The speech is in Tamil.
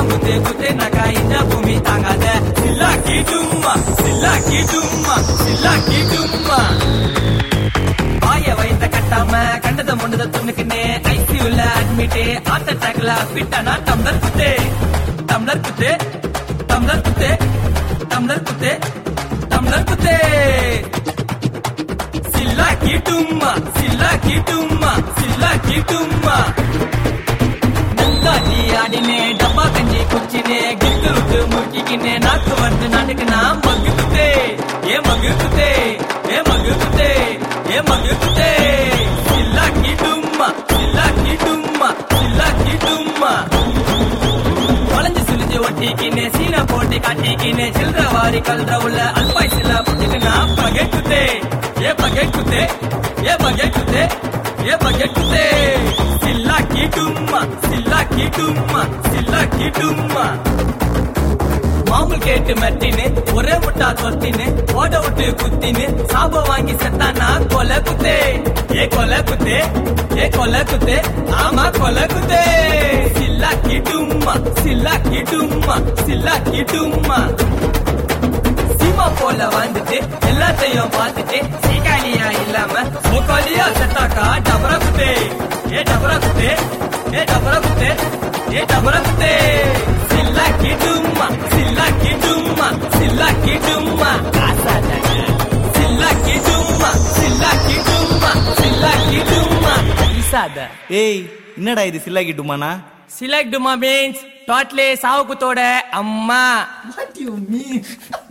குத்து குத்து நகா இந்த பூமி தாங்காத சில்லாக்கி டும்மா சில்லாக்கி டும்மா சில்லாக்கி டும்மா வாய வைத்த கட்டாம கண்டத முண்டத துணுக்குன்னு ஐசியூல அட்மிட் ஹார்ட் அட்டாக்ல பிட்டானா டம்ளர் குத்து டம்ளர் குத்து டம்ளர் குத்து டம்ளர் குத்து டம்ளர் குத்து சில்லா கீட்டும்மா சில்லா கீட்டும்மா சில்லா கீட்டும்மா நல்லாட்டி ஆடினே டப்பா கஞ்சி குச்சினே கிக்கு விட்டு முக்கிக்கினே நாக்கு வந்து நடுக்குனா மகு குத்தே ஏ மகு குத்தே ஏ மகு குத்தே ஏ மகு குத்தே சில்லா கீட்டும்மா சில்லா கீட்டும்மா சில்லா கீட்டும்மா வளைஞ்சு சுழிஞ்சு ஒட்டிக்கினே சீன போட்டி காட்டிக்கினே சில்ற வாரி கல்ற உள்ள அல்பாய் சில்லா புட்டுக்குனா பகை குத்தே ஏ பகை குத்தே ஏ பகை குத்தே ஏ பகை குத்தே சில்லா கீட்டும்மா சில்லா கீட்டும்மா சில்லா கீட்டும்மா மாமூல் கேட்டு மெட்டினு ஒரே முட்டா தொத்தினு ஓட விட்டு குத்தினு சாபம் வாங்கி செத்தானா கொலை குத்தே ஏ கொலை குத்தே ஏ கொலை குத்தே ஆமா கொலை குத்தே சில்லா கிட்டும்மா சில்லா கிட்டும்மா சில்லா கிட்டும்மா சீமா போல வந்துட்டு எல்லாத்தையும் பார்த்துட்டு சீக்காலியா இல்லாம சோக்காலியா செத்தாக்கா டபரா குத்தே ஏ டபரா குத்தே ஏ டபரா குத்தே ஏ டபரா குத்தே சில்லா கிட்டும்மா சில்லா கிட்டும்மா சில்லா கிட்டும்மா சில்லா கிட்டும்மா சில்லா கிட்டும்மா சில்லா கிட்டும்மா இசாத ஏய் என்னடா இது சில்லா கிட்டுமாண்ணா சிலக்டுமா மீன்ஸ் டோட்லே சாவுக்குத்தோட அம்மா வாட் யூ மீன்